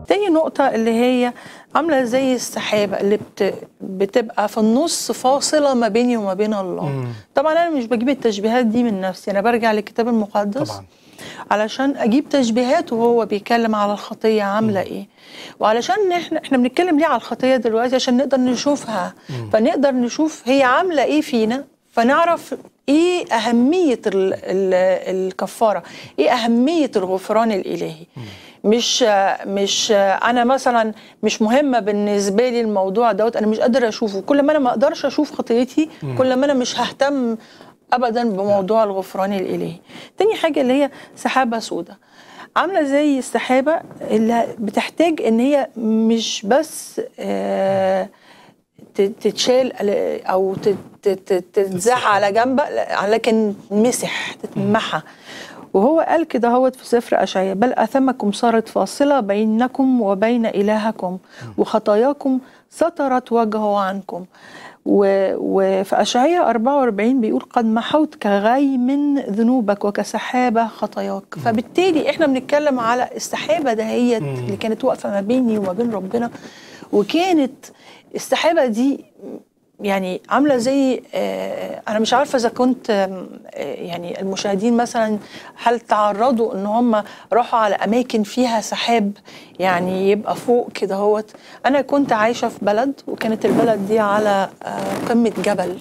تاني نقطة اللي هي عاملة زي السحابة اللي بت... بتبقى في النص فاصلة ما بيني وما بين الله مم. طبعا أنا مش بجيب التشبيهات دي من نفسي أنا برجع للكتاب المقدس طبعا علشان اجيب تشبيهات وهو بيتكلم على الخطيه عامله ايه وعلشان احنا احنا بنتكلم ليه على الخطيه دلوقتي عشان نقدر نشوفها فنقدر نشوف هي عامله ايه فينا فنعرف ايه اهميه ال ال الكفاره ايه اهميه الغفران الالهي مش مش انا مثلا مش مهمه بالنسبه لي الموضوع دوت انا مش قادره اشوفه كل ما انا ما اقدرش اشوف خطيتي كل ما انا مش ههتم ابدا بموضوع الغفران الالهي تاني حاجه اللي هي سحابه سوداء عامله زي السحابه اللي بتحتاج ان هي مش بس آه ت- تتشال على- او تت- تت- تتزاح على جنب لا، لكن مسح تتمحى وهو قال كده هوت في سفر أشعياء بل أثمكم صارت فاصلة بينكم وبين إلهكم وخطاياكم سترت وجهه عنكم و- وفي أشعياء 44 بيقول قد محوت كغيم ذنوبك وكسحابة خطاياك فبالتالي احنا بنتكلم على السحابة دهيت اللي كانت واقفة ما بيني وما بين ربنا وكانت السحابة دي يعني عامله زي آه، انا مش عارفه اذا كنت آم، آه، يعني المشاهدين مثلا هل تعرضوا ان هم راحوا على اماكن فيها سحاب يعني يبقى فوق كده هوت انا كنت عايشه في بلد وكانت البلد دي على آه، قمه جبل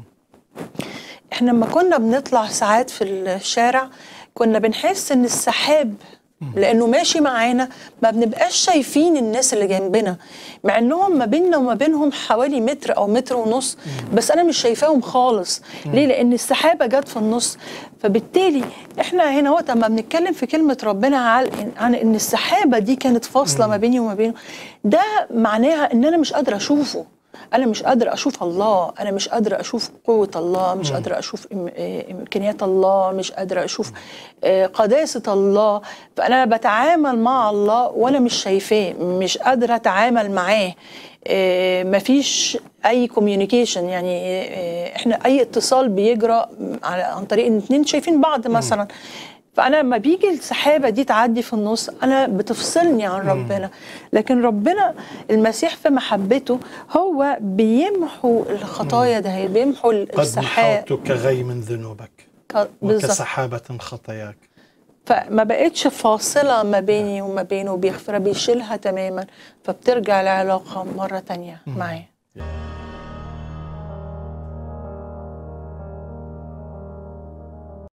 احنا لما كنا بنطلع ساعات في الشارع كنا بنحس ان السحاب لانه ماشي معانا ما بنبقاش شايفين الناس اللي جنبنا مع انهم ما بيننا وما بينهم حوالي متر او متر ونص بس انا مش شايفاهم خالص ليه لان السحابه جت في النص فبالتالي احنا هنا وقت ما بنتكلم في كلمه ربنا عن عن ان السحابه دي كانت فاصله ما بيني وما بينه ده معناها ان انا مش قادره اشوفه انا مش قادره اشوف الله انا مش قادره اشوف قوه الله مش قادره اشوف إم- إيه امكانيات الله مش قادره اشوف آه، قداسه الله فانا بتعامل مع الله وانا مش شايفاه مش قادره اتعامل معاه آه، مفيش اي كوميونيكيشن يعني آه، احنا اي اتصال بيجرى على عن طريق ان اتنين شايفين بعض مثلا فانا لما بيجي السحابه دي تعدي في النص انا بتفصلني عن ربنا لكن ربنا المسيح في محبته هو بيمحو الخطايا ده بيمحو قد السحاب محوت كغيم ذنوبك ك- بالظبط وكسحابة خطاياك فما بقتش فاصله ما بيني وما بينه بيغفر بيشيلها تماما فبترجع العلاقه مره تانية معاه